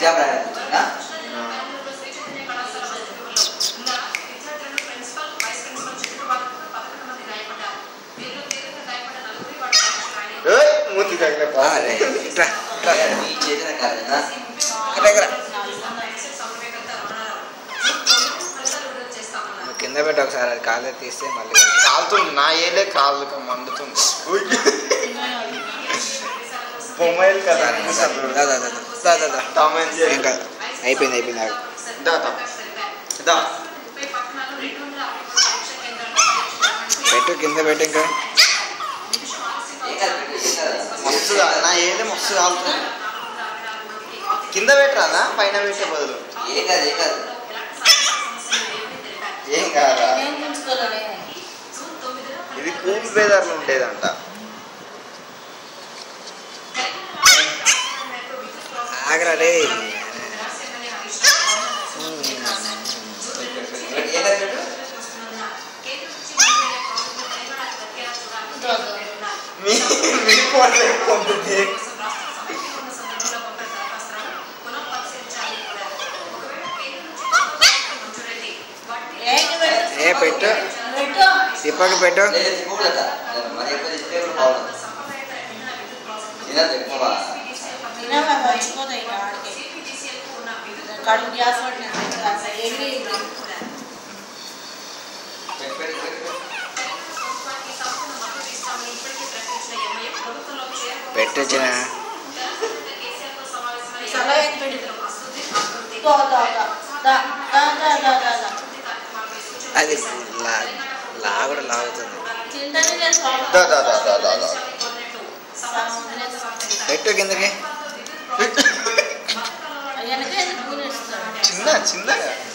విద్యాప్రయాణ ఏయ్, మూతి తగిలే అరే ఇట్రా ఇట్రా మీ చేసిన కాలేదా ఇక్కడ ఇక్కడ నువ్వు కింద పెట్టి ఒకసారి అది కాలే తీస్తే మళ్ళీ కాలుతుంది నా ఏలే కాలు మండుతుంది ఉయ్. బొమ్మాయిలు కదా దా, దా, దా, దా, దా, దా, దా. Tom and Jerry. ఏం కాదు అయిపోయింది అయిపోయింది ఆగు. దా, దా. దా. పెట్టు కింద పెట్టు ఇంకా ఏం కాదు పెట్టు, ఏం కాదు. మస్తు కా- నా ఏలే మస్తు కాలుతుంది కింద పెట్టరాదా పైన పెట్టే బదులు ఏం కాదు ఏం కాదు ఏం కాదా ఇది కూల్ వెదర్ లో ఉండేదంట ఆగరా రే ఏం కాదు పెట్టు మీ మీ ఫోన్ లేకపోతే ఏ పెట్టు తిప్పకి పెట్టు లేదు, తిప్పకూడదు. మరి ఎక్కువ తిప్పితే కూడా బాగుండదు. తినద్దు ఎక్కువ. కడుపు గ్యాస్ పట్టినట్టు కాస్త ఎండి పెట్టు, పెట్టు, పెట్టు, పెట్టు. పెట్టు వచ్చిన సలహా ఎక్కడి దా దా దా దా దా దా దా దా దా అది లా లాగుడు లాగుతుంది తింటనే లేదు స్వామి. దా దా దా దా దా దా పెట్టు కిందకి వెనక ఎందుకు పూనేస్తాడు చిన్న చిన్నగా